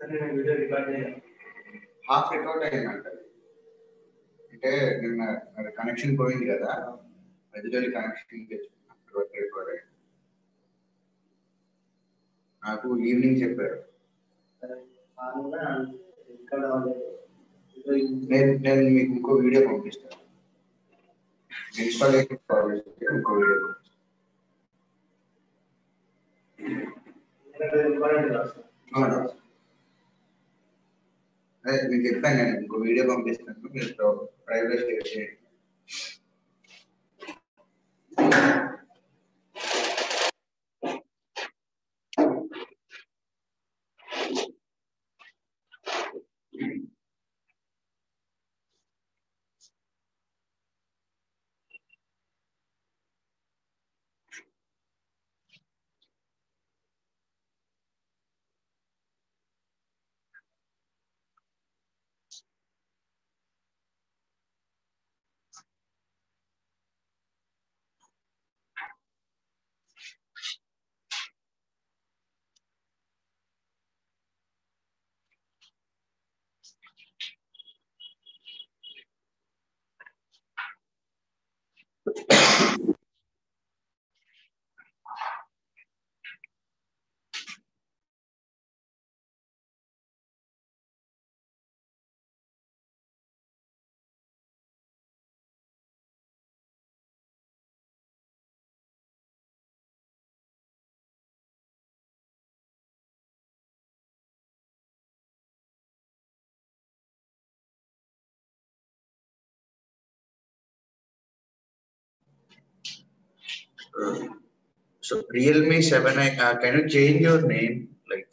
Sir నేను video record చేయాలి half record అయిందంట అంటే నిన్న కనెక్షన్ పోయింది కదా మధ్యలో కనెక్షన్ తెచ్చుకున్నా రికార్డ్ అయింది నాకు ఈవినింగ్ చెప్పారు మామూలుగా ఇక్కడ నేను నేను మీకు ఇంకో వీడియో పంపిస్తాను ఇన్స్టాలేషన్ కాల్ చేస్తే ఇంకో వీడియో ఇంపార్టెంట్ కాదు సార్ అవునా అదే నేను చెప్పాను నేను ఇంకో వీడియో పంపిస్తాను మీరు ప్రైవేట్ షేర్ చేయండి So Realme 7i, uh, can you change your name? Like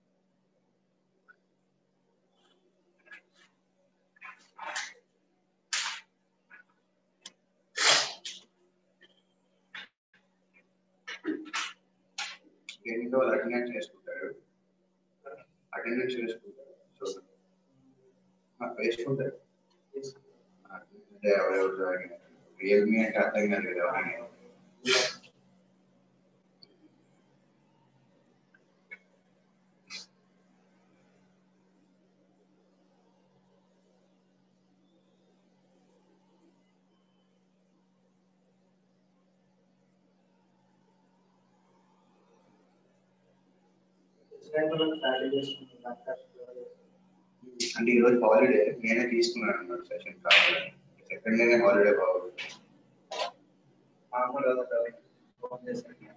gaming వాళ్ళు అటెండెన్స్ చేసుకుంటారు అటెండెన్స్ చేసుకుంటారు సో వేసుకుంటారు అంటే ఎవరెవరు జాయిన్ రియల్మీ అంటే అర్థం కాదు కదా ఎవరైనా స్టార్ట్ చేసుకుంటున్నాను అంటే ఈరోజు హాలిడే నేనే తీసుకున్నాను అన్నమాట సెషన్ కావాలని సెకండ్ డేనే హాలిడే కావాలి మామూలుగా ఫోన్ చేశాను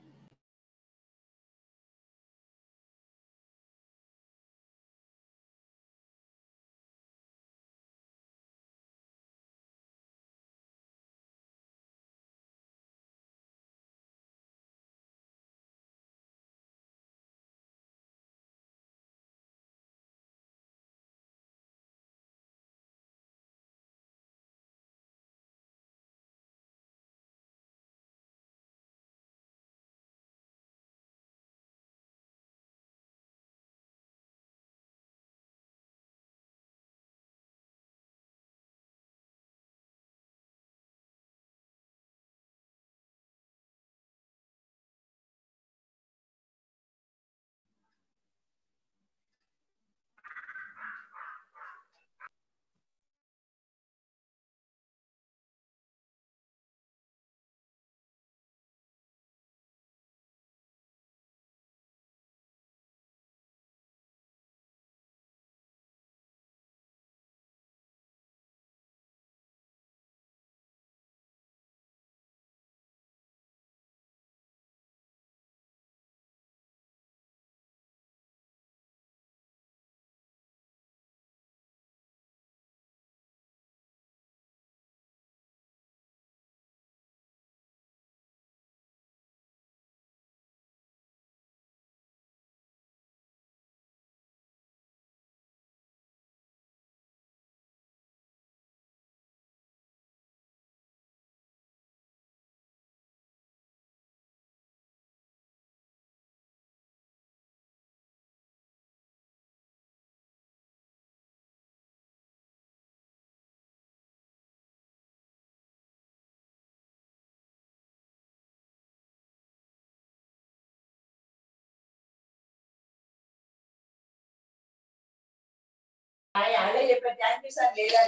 అలాగే చెప్పారు థ్యాంక్ యూ సార్ లేదా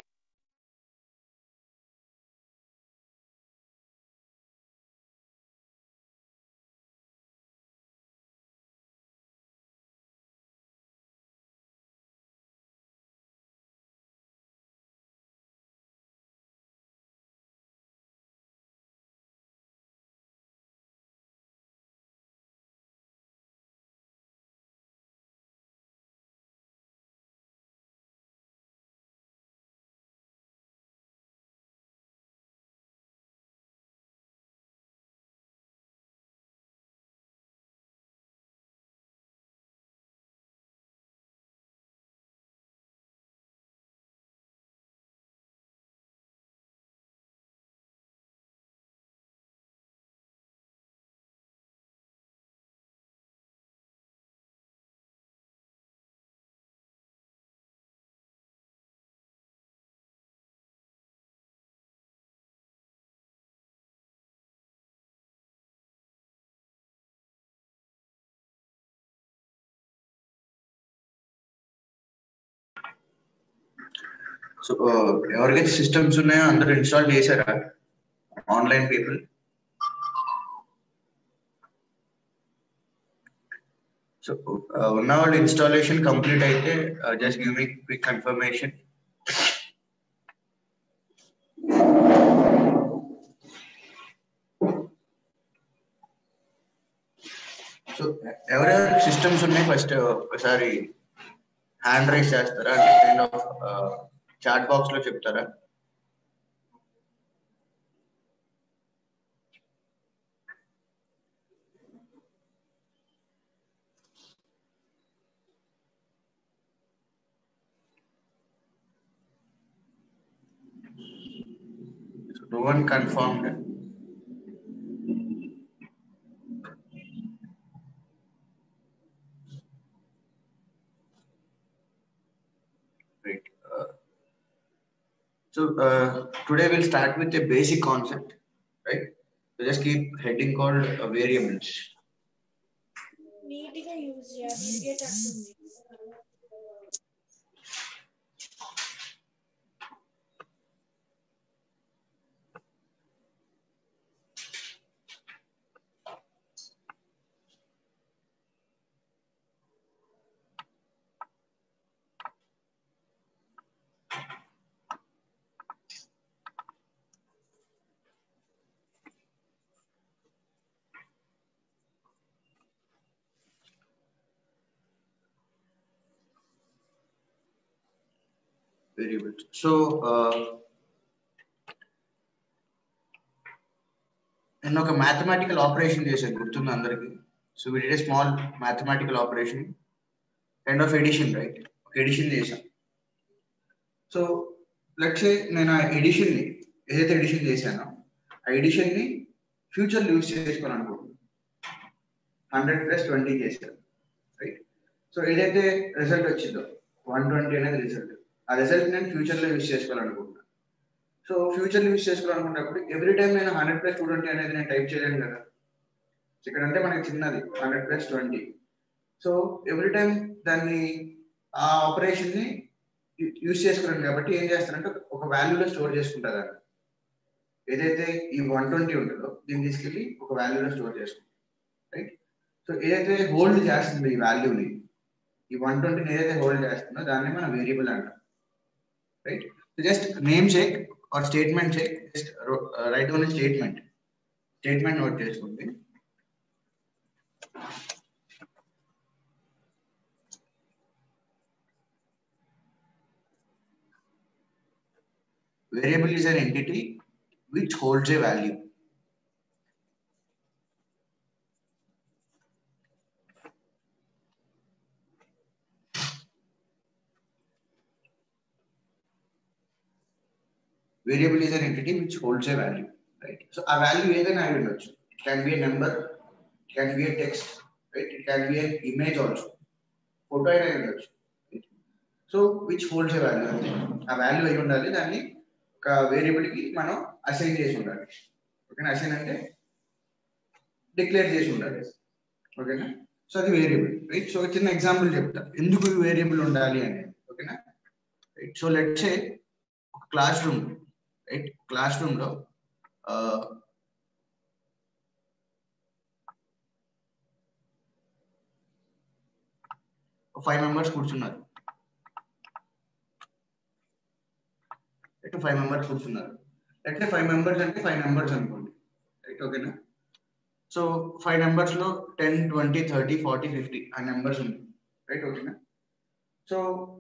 సో ఎవరికైతే సిస్టమ్స్ ఉన్నాయో అందరూ ఇన్స్టాల్ చేశారా ఆన్లైన్ పీపుల్ సో ఉన్న వాళ్ళు ఇన్స్టాలేషన్ కంప్లీట్ అయితే just give me quick confirmation so ఎవరెవరి సిస్టమ్స్ ఉన్నాయి ఫస్ట్ ఒకసారి హ్యాండ్ రైస్ చేస్తారా అంటే కైండ్ ఆఫ్ చాట్ బాక్స్ లో చెప్తారా no one confirmed Right. Uh, so uh, today we'll start with a basic concept, right? So just keep heading called uh, variables. Neat గా use చేయాలి తిరిగేటట్టుంది Variables. So uh, నేను ఒక mathematical operation చేశాను గుర్తుంది అందరికి so we did small mathematical operation kind of addition right ఒక addition చేశాను సో లక్షే నేను ఆ ఎడిషన్ ని ఏదైతే ఎడిషన్ చేశానో ఆ ఎడిషన్ ని ఫ్యూచర్ యూజ్ చేసుకోవాలనుకుంటున్నాను హండ్రెడ్ ప్లస్ ట్వంటీ చేశాను రైట్ సో ఏదైతే రిజల్ట్ వచ్చిందో వన్ ట్వంటీ అనేది రిజల్ట్ ఆ రిజల్ట్ నేను ఫ్యూచర్ లో యూజ్ చేసుకోవాలనుకుంటున్నాను సో ఫ్యూచర్ లో యూజ్ చేసుకోవాలనుకున్నప్పుడు ఎవ్రీ టైం నేను హండ్రెడ్ ప్లస్ టూ ట్వంటీ అనేది నేను టైప్ చేయలేను కదా ఇక్కడ అంటే మనకి చిన్నది hundred plus twenty so every time దాన్ని ఆ ఆపరేషన్ ని యూజ్ చేసుకున్నాను కాబట్టి ఏం చేస్తానంటే ఒక వాల్యూలో స్టోర్ చేసుకుంటా దాన్ని ఏదైతే ఈ వన్ ట్వంటీ ఉంటుందో దీన్ని తీసుకెళ్ళి ఒక వాల్యూలో స్టోర్ చేసుకుంటాం రైట్ సో ఏదైతే హోల్డ్ చేస్తుందో ఈ వాల్యూని ఈ వన్ ట్వంటీని ఏదైతే హోల్డ్ చేస్తుందో దాన్ని మనం వేరియబుల్ అంటాం right so just name check or statement check just write own statement statement note చేసుకోండి variable is an entity which holds a value variable is an entity which holds a value right so a value ఏదైనా అయి ఉండొచ్చు it can be a number it can be a text right it can be an image also photo అయినా అయి ఉండొచ్చు so which holds a value అంటే ఆ value అయి ఉండాలి దాన్ని ఒక వేరియబుల్ కి మనం అసైన్ చేసి ఉండాలి ఓకేనా అసైన్ అంటే డిక్లేర్ చేసి ఉండాలి ఓకేనా సో అది వేరియబుల్ రైట్ సో చిన్న ఎగ్జాంపుల్ చెప్తా ఎందుకు వేరియబుల్ ఉండాలి అని ఓకేనా రైట్ సో లెట్ సే ఒక classroom right classroom లో ఫైవ్ మెంబర్స్ కూర్చున్నారు ఫైవ్ మెంబర్స్ కూర్చున్నారు అయితే ఫైవ్ మెంబర్స్ అంటే ఫైవ్ మెంబర్స్ అనుకోండి రైట్ ఓకేనా సో ఫైవ్ నెంబర్స్ లో ten twenty thirty forty fifty ఆ నెంబర్స్ ఉంది రైట్ ఓకేనా సో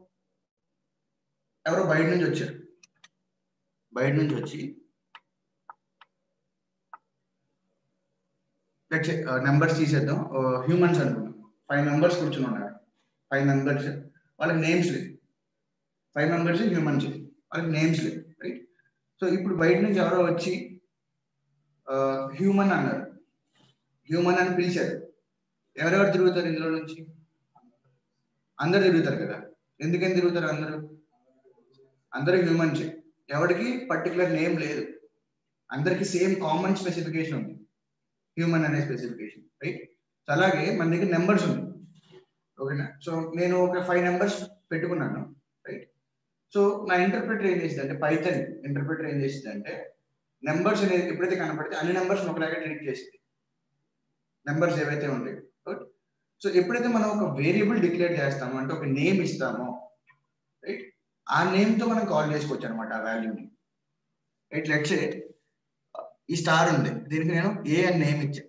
ఎవరో బయట నుంచి వచ్చారు బయట నుంచి వచ్చి నెంబర్స్ తీసేద్దాం హ్యూమన్స్ అనుకున్నాం ఫైవ్ మెంబర్స్ కూర్చుని ఉన్నారు ఫైవ్ మెంబర్స్ వాళ్ళకి నేమ్స్ లేవు ఫైవ్ మెంబర్స్ హ్యూమన్స్ వాళ్ళకి నేమ్స్ లేవు రైట్ సో ఇప్పుడు బయట నుంచి ఎవరో వచ్చి హ్యూమన్ అన్నారు హ్యూమన్ అని పిలిచారు ఎవరెవరు తిరుగుతారు ఇందులో నుంచి అందరు తిరుగుతారు కదా ఎందుకని తిరుగుతారు అందరూ అందరూ హ్యూమన్స్ ఎవరికి పర్టికులర్ నేమ్ లేదు అందరికి సేమ్ కామన్ స్పెసిఫికేషన్ ఉంది హ్యూమన్ అనే స్పెసిఫికేషన్ రైట్ అలాగే మన దగ్గర నెంబర్స్ ఉంది ఓకేనా సో నేను ఒక ఫైవ్ నెంబర్స్ పెట్టుకున్నాను రైట్ సో నా ఇంటర్ప్రిటర్ ఏం చేసింది అంటే పైథన్ ఇంటర్ప్రిటర్ ఏం చేసింది అంటే నెంబర్స్ అనేది ఎప్పుడైతే కనపడితే అన్ని నెంబర్స్ ఒకలాగా ట్రీట్ చేసింది నెంబర్స్ ఏవైతే ఉంటాయి సో ఎప్పుడైతే మనం ఒక వేరియబుల్ డిక్లేర్ చేస్తామో అంటే ఒక నేమ్ ఇస్తామో రైట్ ఆ నేమ్ తో మనం కాల్ చేసుకోవచ్చు అనమాట ఆ వాల్యూని రైట్ లెట్స్ ఈ స్టార్ ఉంది దీనికి నేను ఏ అని నేమ్ ఇచ్చాను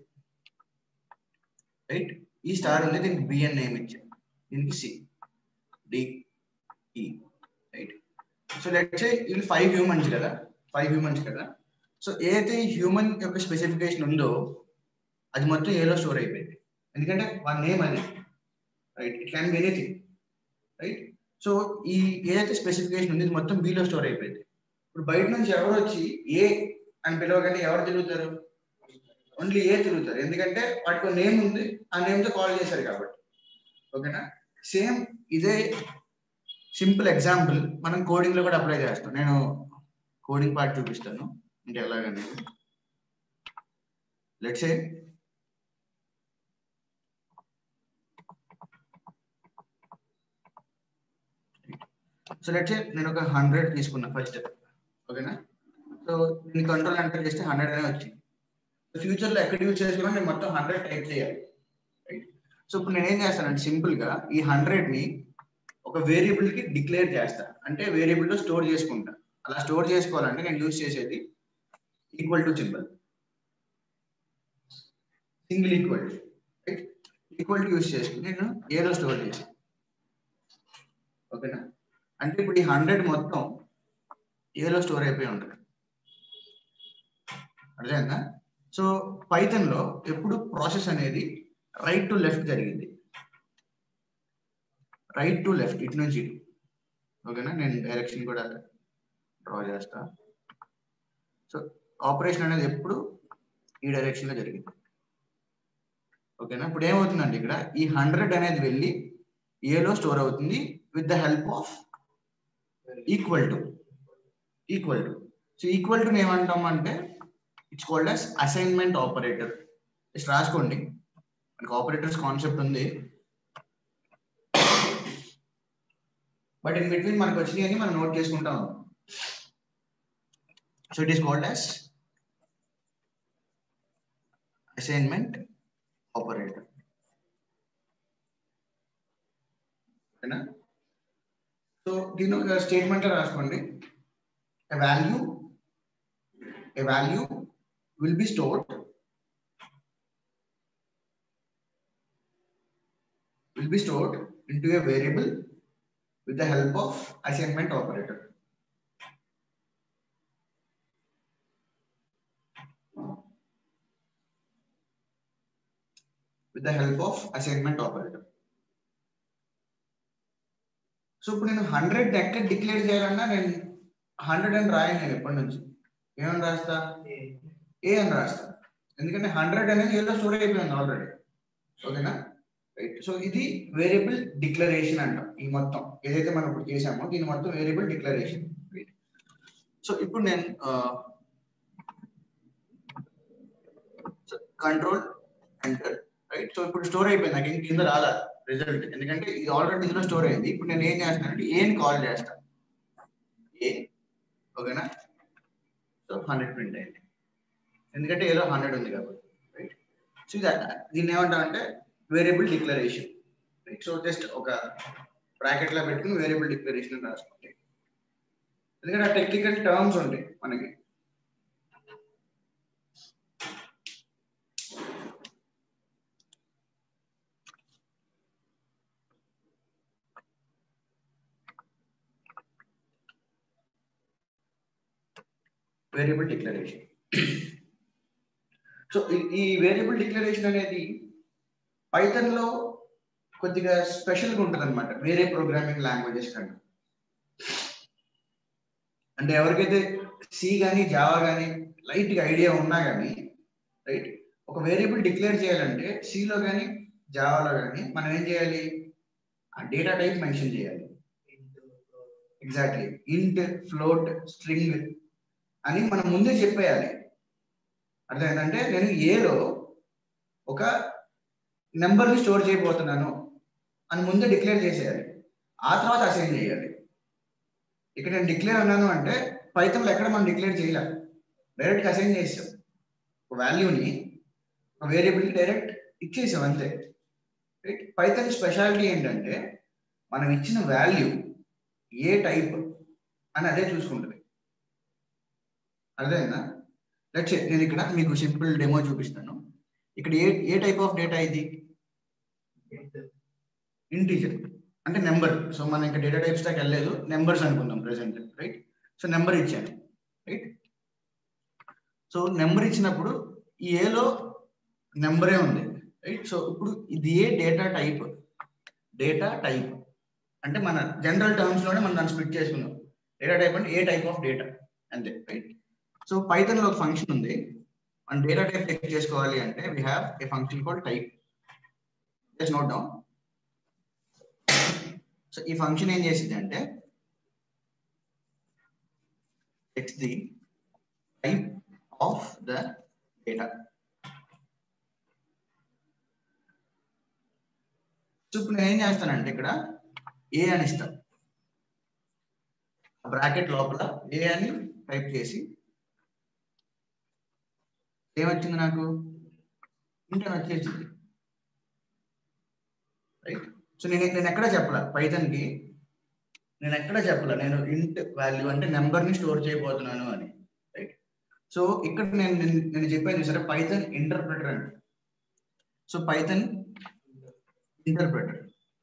రైట్ ఈ స్టార్ ఉంది దీనికి బి అని నేమ్ ఇచ్చాను దీనికి C D E right so let's వీళ్ళు ఫైవ్ హ్యూమన్స్ కదా ఫైవ్ హ్యూమన్స్ కదా సో ఏదైతే హ్యూమన్ యొక్క స్పెసిఫికేషన్ ఉందో అది మొత్తం ఏలో స్టోర్ అయిపోయింది ఎందుకంటే వాళ్ళ నేమ్ అది right it can be anything right so ఈ ఏదైతే స్పెసిఫికేషన్ ఉంది ఇది మొత్తం బీలో స్టోర్ అయిపోయింది ఇప్పుడు బయట నుంచి ఎవరు వచ్చి ఏ అని పిలవగానే ఎవరు తిరుగుతారు ఓన్లీ ఏ తిరుగుతారు ఎందుకంటే వాటికి నేమ్ ఉంది ఆ నేమ్ తో కాల్ చేశారు కాబట్టి ఓకేనా సేమ్ ఇదే సింపుల్ ఎగ్జాంపుల్ మనం కోడింగ్ లో కూడా అప్లై చేస్తాం నేను కోడింగ్ పార్ట్ చూపిస్తాను అంటే ఎలాగని let's A so let's A నేను ఒక హండ్రెడ్ తీసుకున్నా ఫస్ట్ ఓకేనా సో దీన్ని కంట్రోల్ ఎంటర్ చేస్తే హండ్రెడ్ అనే వచ్చింది ఫ్యూచర్ లో ఎక్కడ యూజ్ చేసుకున్నా నేను మొత్తం హండ్రెడ్ టైప్ చేయాలి రైట్ సో ఇప్పుడు నేను ఏం చేస్తానంటే సింపుల్ గా ఈ హండ్రెడ్ ని ఒక వేరియబుల్ కి డిక్లేర్ చేస్తా అంటే వేరియబుల్ లో స్టోర్ చేసుకుంటా అలా స్టోర్ చేసుకోవాలంటే నేను యూజ్ చేసేది equal to symbol single equal right equal to use చేసుకుని నేను ఏలో స్టోర్ చేసి ఓకేనా అంటే ఇప్పుడు ఈ హండ్రెడ్ మొత్తం ఏలో స్టోర్ అయిపోయి ఉంటుంది అర్థమైందా సో పైథన్ లో ఎప్పుడు ప్రాసెస్ అనేది రైట్ టు లెఫ్ట్ జరిగింది రైట్ టు లెఫ్ట్ ఇటు నుంచి ఇటు ఓకేనా నేను డైరెక్షన్ కూడా డ్రా చేస్తా సో ఆపరేషన్ అనేది ఎప్పుడు ఈ డైరెక్షన్ లో జరిగింది ఓకేనా ఇప్పుడు ఏమవుతుందండి ఇక్కడ ఈ హండ్రెడ్ అనేది వెళ్ళి ఏలో స్టోర్ అవుతుంది with the help of equal to equal to so equal to ఏమంటాం అంటే it's called as assignment operator just రాసుకోండి మనకి ఆపరేటర్స్ కాన్సెప్ట్ ఉంది బట్ ఇన్ బిట్వీన్ మనకు వచ్చినాయని మనం నోట్ చేసుకుంటాం so it is called as assignment operator ఓకేనా సో దీని ఒక స్టేట్మెంట్ రాసుకోండి a value a value will be stored will be stored into a variable with the help of assignment operator with the help of assignment operator so ఇప్పుడు నేను hundred ఎక్కడ declare చేయాలన్నా నేను hundred అని రాయను నేను ఎప్పటి నుంచి ఏమని రాస్తా ఏ అని రాస్తా ఎందుకంటే హండ్రెడ్ అనేది ఏదో స్టోర్ అయిపోయింది ఆల్రెడీ ఓకేనా రైట్ సో ఇది వేరియబుల్ డిక్లరేషన్ అంటాం ఈ మొత్తం ఏదైతే మనం ఇప్పుడు చేసామో దీని మొత్తం వేరియబుల్ డిక్లరేషన్ సో ఇప్పుడు నేను కంట్రోల్ ఎంటర్ రైట్ సో ఇప్పుడు స్టోర్ అయిపోయింది నాకు ఇంక కింద రాలా రిజల్ట్ ఎందుకంటే ఇది ఆల్రెడీ ఇందులో స్టోర్ అయింది ఇప్పుడు నేను ఏం చేస్తానంటే ఏం కాల్ చేస్తాను ఓకేనా సో హండ్రెడ్ ప్రింట్ అయింది ఎందుకంటే ఏదో హండ్రెడ్ ఉంది కాబట్టి రైట్ సో ఇది దీన్ని ఏమంటామంటే variable declaration right so just ఒక బ్రాకెట్ లా పెట్టుకుని వేరియబుల్ డిక్లరేషన్ అని రాసుకోండి ఎందుకంటే టెక్నికల్ టర్మ్స్ ఉంటాయి మనకి వేరియబుల్ డిక్లరేషన్ సో ఈ వేరియబుల్ డిక్లరేషన్ అనేది పైథన్ లో కొద్దిగా స్పెషల్గా ఉంటుంది అనమాట వేరే ప్రోగ్రామింగ్ లాంగ్వేజెస్ కన్నా అంటే ఎవరికైతే సి కానీ జావా కానీ లైట్ గా ఐడియా ఉన్నా కానీ రైట్ ఒక వేరియబుల్ డిక్లేర్ చేయాలంటే సిలో కానీ జావాలో కానీ మనం ఏం చేయాలి ఆ డేటా టైప్ మెన్షన్ చేయాలి ఎగ్జాక్ట్లీ ఇంట్ ఫ్లోట్ స్ట్రింగ్ అని మనం ముందే చెప్పేయాలి అర్థమైందంటే నేను ఏలో ఒక నెంబర్ని స్టోర్ చేయబోతున్నాను అని ముందే డిక్లేర్ చేసేయాలి ఆ తర్వాత అసైన్ చేయాలి ఇక్కడ నేను డిక్లేర్ అన్నాను అంటే పైతంలో ఎక్కడ మనం డిక్లేర్ చేయలే డైరెక్ట్గా అసైన్ చేసాం ఒక వాల్యూని ఒక వేరియబుల్కి డైరెక్ట్ ఇచ్చేసాం అంతే రైట్ పైథన్ స్పెషాలిటీ ఏంటంటే మనం ఇచ్చిన వాల్యూ ఏ టైప్ అని అదే చూసుకుంటుంది అర్థమైందా లెట్స్ నేను ఇక్కడ మీకు సింపుల్ డెమో చూపిస్తాను ఇక్కడ ఏ ఏ టైప్ ఆఫ్ డేటా ఇది ఇంటీజర్ అంటే నెంబర్ సో మనం ఇంకా డేటా టైప్స్ దాకా వెళ్ళలేదు నెంబర్స్ అనుకుందాం ప్రెసెంట్ రైట్ సో నెంబర్ ఇచ్చాను రైట్ సో నెంబర్ ఇచ్చినప్పుడు ఈ ఏలో నెంబరే ఉంది రైట్ సో ఇప్పుడు ఇది ఏ డేటా టైప్ డేటా టైప్ అంటే మన జనరల్ టర్మ్స్ లోనే మనం దాన్ని స్ప్లిట్ చేసుకున్నాం డేటా టైప్ అంటే ఏ టైప్ ఆఫ్ డేటా అంతే రైట్ సో పైథన్ లో ఒక ఫంక్షన్ ఉంది మన డేటా టైప్ చెక్ చేసుకోవాలి అంటే we have a function call type just note down so ఈ ఫంక్షన్ ఏం చేసింది అంటే it's the type of the data so ఇప్పుడు నేను ఏం చేస్తానంటే ఇక్కడ ఏ అని ఇస్తాను బ్రాకెట్ లోపల ఏ అని టైప్ చేసి ఏమొచ్చింది నాకు ఇంటర్ వచ్చేసింది రైట్ సో నేను నేను ఎక్కడ చెప్పలా పైథన్ కి నేను ఎక్కడ చెప్పలా నేను ఇంట్ వాల్యూ అంటే నెంబర్ ని స్టోర్ చేయబోతున్నాను అని రైట్ సో ఇక్కడ నేను నేను- నేను చెప్పాను సరే పైథన్ ఇంటర్ప్రిటర్ అని so Python interpreter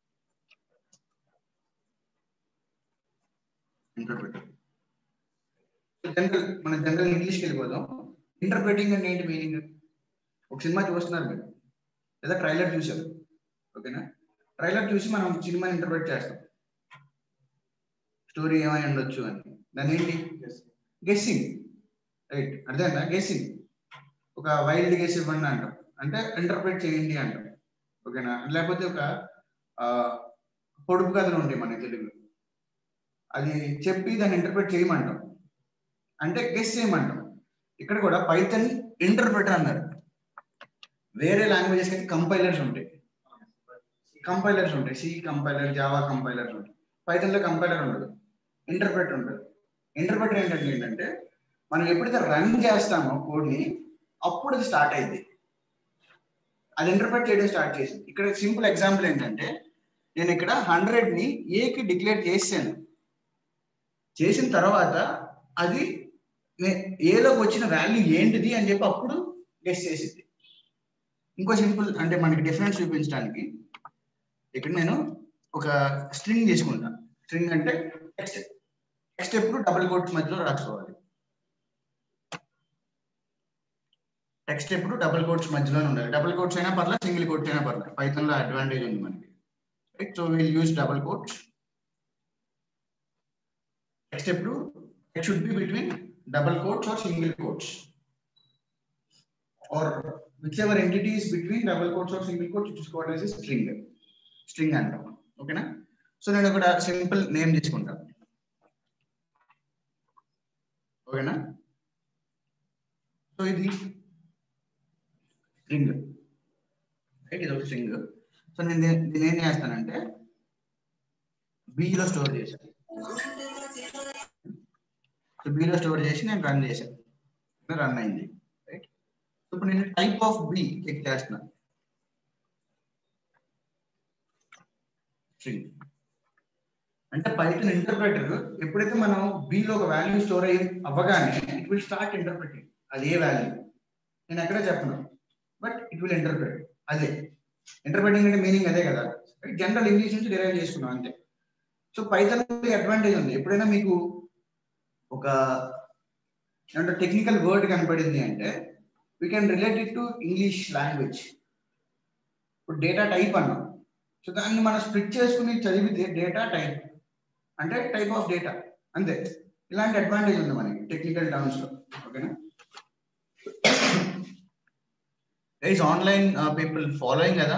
interpreter general మన జనరల్ ఇంగ్లీష్కి వెళ్ళిపోదాం ఇంటర్ప్రిటింగ్ అంటే ఏంటి మీనింగ్ ఒక సినిమా చూస్తున్నారు మీరు లేదా ట్రైలర్ చూసారు ఓకేనా ట్రైలర్ చూసి మనం సినిమాని ఇంటర్ప్రిట్ చేస్తాం స్టోరీ ఏమై ఉండొచ్చు అని దాని ఏంటి గెస్సింగ్ రైట్ అర్థమైందా గెస్సింగ్ ఒక వైల్డ్ గెస్ ఇవ్వండి అంటాం అంటే ఇంటర్ప్రిట్ చేయండి అంటాం ఓకేనా లేకపోతే ఒక ఆ, పొడుపు కథలు ఉంటాయి మన తెలుగులో అది చెప్పి దాన్ని ఇంటర్ప్రిట్ చేయమంటాం అంటే గెస్ చేయమంటాం ఇక్కడ కూడా పైథన్ ఇంటర్ప్రిటర్ అన్నారు వేరే లాంగ్వేజెస్ అయితే కంపైలర్స్ ఉంటాయి కంపైలర్స్ ఉంటాయి సి కంపైలర్ జావా కంపైలర్స్ ఉంటాయి పైథన్ లో కంపైలర్ ఉండదు ఇంటర్ప్రిటర్ ఉంటుంది ఇంటర్ప్రిటర్ ఏంటంటే ఏంటంటే మనం ఎప్పుడైతే రన్ చేస్తామో కోడ్ ని అప్పుడు అది స్టార్ట్ అయింది అది ఇంటర్ప్రిట్ చేయడం స్టార్ట్ చేసింది ఇక్కడ సింపుల్ ఎగ్జాంపుల్ ఏంటంటే నేను ఇక్కడ హండ్రెడ్ ని ఏకి డిక్లేర్ చేశాను చేసిన తర్వాత అది నే- ఏలోకి వచ్చిన వాల్యూ ఏంటిది అని చెప్పి అప్పుడు గెస్ చేసింది ఇంకో సింపుల్ అంటే మనకి డిఫరెన్స్ చూపించడానికి ఇక్కడ నేను ఒక స్ట్రింగ్ తీసుకుంటా స్ట్రింగ్ అంటే టెక్స్ట్ టెక్స్ట్ ఎప్పుడు డబుల్ కోట్స్ మధ్యలో రాసుకోవాలి టెక్స్ట్ ఎప్పుడు డబుల్ కోట్స్ మధ్యలోనే ఉండాలి డబుల్ కోట్స్ అయినా పర్లేదు సింగిల్ కోట్స్ అయినా పర్లేదు పైథన్ లో అడ్వాంటేజ్ ఉంది మనకి right so will use double quotes text ఎప్పుడు it should be between double quotes or single quotes or whichever entities between double quotes or single quotes చూసుకోవాలి string string అంటాం ఓకేనా so నేను ఒక simple name తీసుకుంటాను ఓకేనా so ఇది string right ఇది ఒక స్ట్రింగ్ సో నేను దీన్ని దీన్ని ఏం చేస్తానంటే B లో స్టోర్ చేశాను సో బీలో స్టోర్ చేసి నేను రన్ చేశాను రన్ అయింది రైట్ ఇప్పుడు నేను టైప్ ఆఫ్ బి చెక్ చేస్తున్నాను స్ట్రింగ్ అంటే పైథన్ ఇంటర్ప్రెటర్ ఎప్పుడైతే మనం బిలో ఒక వాల్యూ స్టోర్ అయ్యి అవ్వగానే ఇట్ విల్ స్టార్ట్ ఇంటర్ప్రెటింగ్ అది ఏ వాల్యూ నేను ఎక్కడ చెప్పను బట్ ఇట్ విల్ ఇంటర్ప్రెట్ అదే ఇంటర్ప్రెటింగ్ అంటే మీనింగ్ అదే కదా జనరల్ ఇంగ్లీష్ నుంచి డిరైవ్ చేసుకున్నాం అంతే సో పైథన్ అడ్వాంటేజ్ ఉంది ఎప్పుడైనా మీకు ఒక ఏమంటే టెక్నికల్ వర్డ్ కనపడింది అంటే we can relate it to English language ఇప్పుడు డేటా టైప్ అన్నాం సో దాన్ని మనం స్ప్లిట్ చేసుకుని చదివితే డేటా టైప్ అంటే టైప్ ఆఫ్ డేటా అంతే ఇలాంటి అడ్వాంటేజ్ ఉంది మనకి టెక్నికల్ టర్మ్స్ లో ఓకేనా గైస్ ఆన్లైన్ పీపుల్ ఫాలోయింగ్ కదా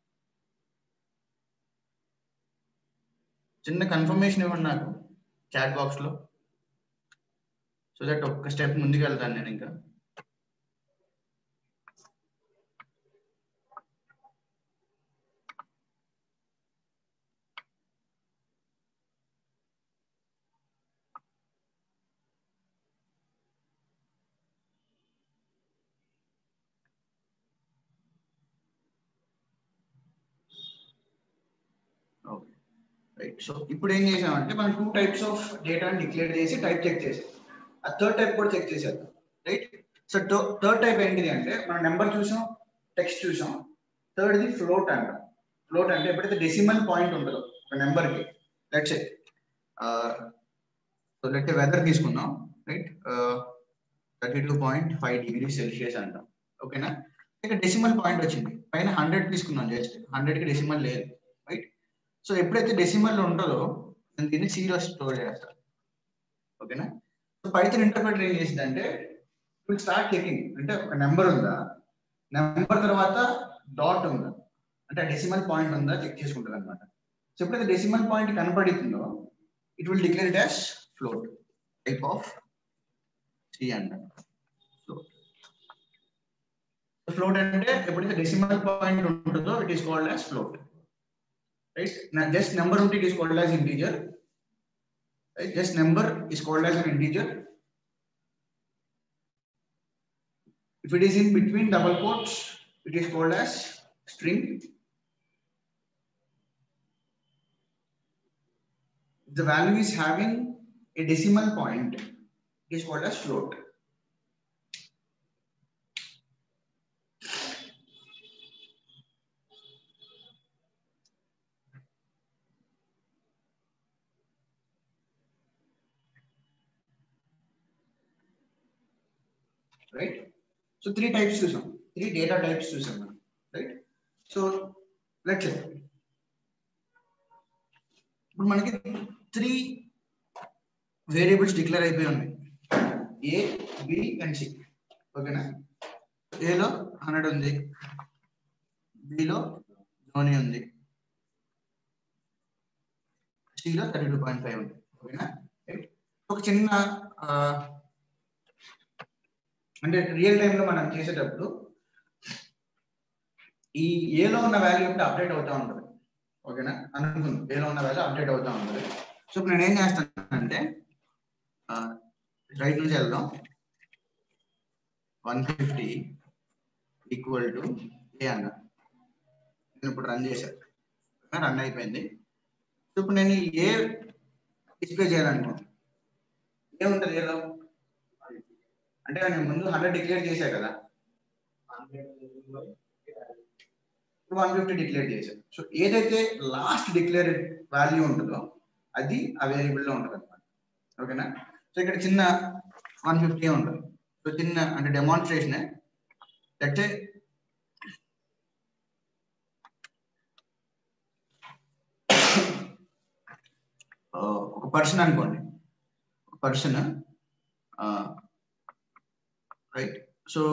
చిన్న కన్ఫర్మేషన్ ఇవ్వండి నాకు చాట్ బాక్స్ లో సో దట్ ఒక్క స్టెప్ ముందుకు వెళ్తాను నేను ఇంకా ఓకే రైట్ సో ఇప్పుడు ఏం చేసామంటే మనం టూ టైప్స్ ఆఫ్ డేటాని డిక్లేర్ చేసి టైప్ చెక్ చేసాం ఆ థర్డ్ టైప్ కూడా చెక్ చేసేద్దాం రైట్ సో థర్డ్ టైప్ ఏంటిది అంటే మనం నెంబర్ చూసాం టెక్స్ట్ చూసాం థర్డ్ది ఫ్లోట్ అంటాం ఫ్లోట్ అంటే ఎప్పుడైతే డెసిమల్ పాయింట్ ఉంటుందో ఒక నెంబర్కి లెట్స్ సో లెట్ వెదర్ తీసుకుందాం right thirty two point five degree Celsius అంటాం ఓకేనా ఇక్కడ డెసిమల్ పాయింట్ వచ్చింది పైన హండ్రెడ్ తీసుకున్నాం జస్ట్ హండ్రెడ్కి డెసిమల్ లేదు రైట్ సో ఎప్పుడైతే డెసిమల్ ఉంటుందో నేను దీన్ని సీరో స్టోర్ చేస్తాను ఓకేనా సో పైథన్ ఇంటర్ప్రిటర్ ఏం చేసిందంటే విల్ స్టార్ట్ చెకింగ్ అంటే ఒక నెంబర్ ఉందా నెంబర్ తర్వాత డాట్ ఉందా అంటే డెసిమల్ పాయింట్ ఉందా చెక్ చేసుకుంటుంది అనమాట సో ఎప్పుడైతే డెసిమల్ పాయింట్ కనపడుతుందో it will declare it as float type of C అంట ఫ్లోట్ ఫ్లోట్ అంటే ఎప్పుడైతే డెసిమల్ పాయింట్ ఉంటుందో it is called as float right now just number unit it is called as integer right just number is called as an integer if it is in between double quotes it is called as string if the value is having a decimal point it is called as float right? So three types చూసాం three data types చూసాం మనం right so let's ఇప్పుడు మనకి three variables declare అయిపోయి ఉన్నాయి A B and C ఓకేనా ఏలో hundred ఉంది బిలో ధోని ఉంది సిలో థర్టీ టూ పాయింట్ ఫైవ్ ఉంది ఓకేనా రైట్ ఒక చిన్న ఆ, అంటే రియల్ టైంలో మనం చేసేటప్పుడు ఈ ఏలో ఉన్న వాల్యూ ఇప్పుడు అప్డేట్ అవుతా ఉంటుంది ఓకేనా అనుకుంది ఏలో ఉన్న వాల్యూ అప్డేట్ అవుతా ఉంటుంది సో ఇప్పుడు నేను ఏం చేస్తానంటే రైట్ నుంచి వెళ్దాం one fifty equal to A అన్న నేను ఇప్పుడు రన్ చేశాను రన్ అయిపోయింది సో ఇప్పుడు నేను ఈ ఏ డిస్ప్లే చేయాలనుకుంటున్నాను ఏముంటుంది ఏలో అంటే నేను ముందు హండ్రెడ్ డిక్లేర్ చేశా కదా వన్ ఫిఫ్టీ డిక్లేర్ చేశాను సో ఏదైతే లాస్ట్ డిక్లేర్ వాల్యూ ఉంటుందో అది ఆ వేరియబుల్ లో ఉంటుంది అనమాట ఓకేనా సో ఇక్కడ చిన్న వన్ ఫిఫ్టీ ఉంటుంది సో చిన్న అంటే డెమాన్స్ట్రేషన్ అంటే ఒక పర్సన్ అనుకోండి ఒక పర్సన్ రైట్ సో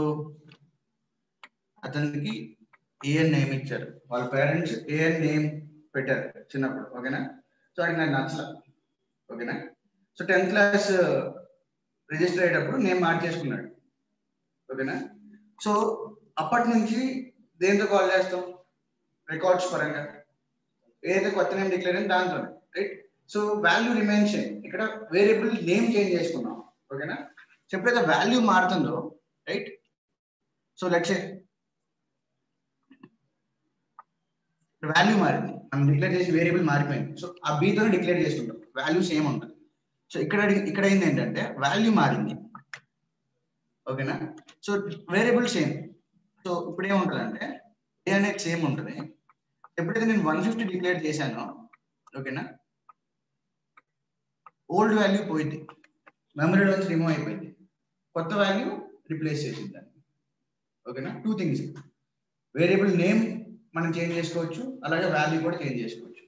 అతనికి ఏఎన్ నేమ్ ఇచ్చారు వాళ్ళ పేరెంట్స్ ఏఎన్ నేమ్ పెట్టారు చిన్నప్పుడు ఓకేనా సో అది నాకు నచ్చల ఓకేనా సో టెన్త్ క్లాస్ రిజిస్టర్ అయ్యేటప్పుడు నేమ్ మార్చేసుకున్నాడు ఓకేనా సో అప్పటి నుంచి దేంతో కాల్ చేస్తాం రికార్డ్స్ పరంగా ఏదైతే కొత్త నేమ్ డిక్లేర్ అయింది దాంతో right so value remain same ఇక్కడ వేరియబుల్ నేమ్ చేంజ్ చేసుకున్నాం ఓకేనా సో ఎప్పుడైతే వాల్యూ మారుతుందో రైట్ సో లెట్స్ వాల్యూ మారింది మనం డిక్లేర్ చేసి వేరియబుల్ మారిపోయింది సో ఆ b తో డిక్లేర్ చేసుకుంటాం వాల్యూ సేమ్ ఉంటుంది సో ఇక్కడ ఇక్కడ అయింది ఏంటంటే వాల్యూ మారింది ఓకేనా సో వేరియబుల్ సేమ్ సో ఇప్పుడు ఏముంటుందంటే ఏ అనేది సేమ్ ఉంటుంది ఎప్పుడైతే నేను వన్ ఫిఫ్టీ డిక్లేర్ చేశానో ఓకేనా ఓల్డ్ వాల్యూ పోయింది మెమరీలో నుంచి రిమూవ్ అయిపోయింది కొత్త వాల్యూ రిప్లేస్ చేసింది దాన్ని ఓకేనా టూ థింగ్స్ వేరియబుల్ నేమ్ మనం చేంజ్ చేసుకోవచ్చు అలాగే వాల్యూ కూడా చేంజ్ చేసుకోవచ్చు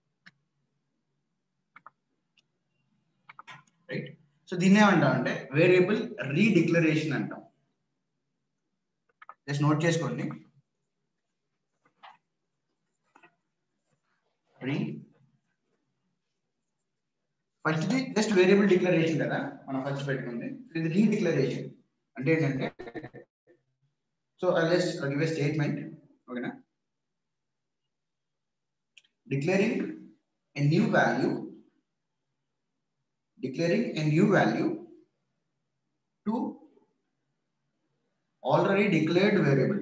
రైట్ సో దీన్ని ఏమంటాం అంటే వేరియబుల్ రీడిక్లరేషన్ అంటాం జస్ట్ నోట్ చేసుకోండి రీ ఫస్ట్ జస్ట్ వేరియబుల్ డిక్లరేషన్ కదా మనం ఫస్ట్ పెట్టుకుంది ఇది రీడిక్లరేషన్ అంటే ఏంటంటే so I just give a statement ఓకేనా declaring a new value declaring a new value to already declared variable